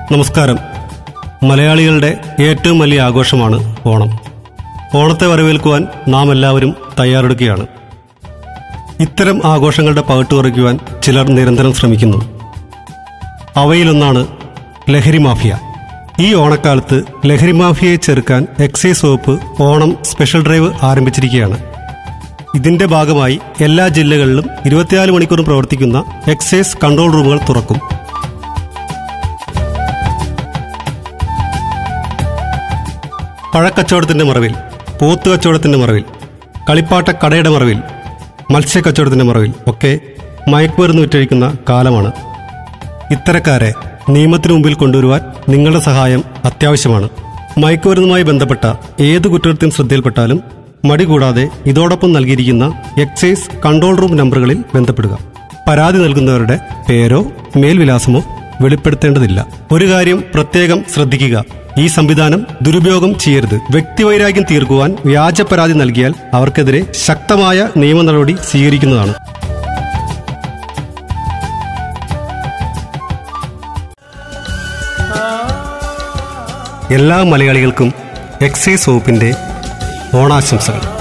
നമസ്കാരം മലയാളികളുടെ ഏറ്റവും വലിയ ആഘോഷമാണ് ഓണം ഓണത്തെ വരവേൽക്കുവാൻ നാം എല്ലാവരും തയ്യാറെടുക്കുകയാണ് ഇത്തരം ആഘോഷങ്ങളുടെ പകട്ട് കുറയ്ക്കുവാൻ ചിലർ നിരന്തരം ശ്രമിക്കുന്നു അവയിലൊന്നാണ് ലഹരി മാഫിയ ഈ ഓണക്കാലത്ത് ലഹരി മാഫിയയെ ചെറുക്കാൻ എക്സൈസ് വകുപ്പ് ഓണം സ്പെഷ്യൽ ഡ്രൈവ് ആരംഭിച്ചിരിക്കുകയാണ് ഇതിന്റെ ഭാഗമായി എല്ലാ ജില്ലകളിലും ഇരുപത്തിനാല് മണിക്കൂറും പ്രവർത്തിക്കുന്ന എക്സൈസ് കൺട്രോൾ റൂമുകൾ തുറക്കും പഴക്കച്ചവടത്തിന്റെ മറവിൽ പോത്ത് കച്ചവടത്തിന്റെ മറവിൽ കളിപ്പാട്ട കടയുടെ മറവിൽ മത്സ്യക്കച്ചവടത്തിന്റെ മറവിൽ ഒക്കെ മയക്കുമരുന്ന് വിറ്റഴിക്കുന്ന കാലമാണ് ഇത്തരക്കാരെ നിയമത്തിന് മുമ്പിൽ കൊണ്ടുവരുവാൻ നിങ്ങളുടെ സഹായം അത്യാവശ്യമാണ് മയക്കുമരുന്നുമായി ബന്ധപ്പെട്ട ഏത് കുറ്റകൃത്യം ശ്രദ്ധയിൽപ്പെട്ടാലും മടി കൂടാതെ ഇതോടൊപ്പം നൽകിയിരിക്കുന്ന എക്സൈസ് കൺട്രോൾ റൂം നമ്പറുകളിൽ ബന്ധപ്പെടുക പരാതി നൽകുന്നവരുടെ പേരോ മേൽവിലാസമോ വെളിപ്പെടുത്തേണ്ടതില്ല ഒരു കാര്യം പ്രത്യേകം ശ്രദ്ധിക്കുക ഈ സംവിധാനം ദുരുപയോഗം ചെയ്യരുത് വ്യക്തിവൈരാഗ്യം തീർക്കുവാൻ വ്യാജ പരാതി നൽകിയാൽ അവർക്കെതിരെ ശക്തമായ നിയമ നടപടി സ്വീകരിക്കുന്നതാണ് എല്ലാ മലയാളികൾക്കും എക്സൈസ് വകുപ്പിന്റെ ഓണാശംസകൾ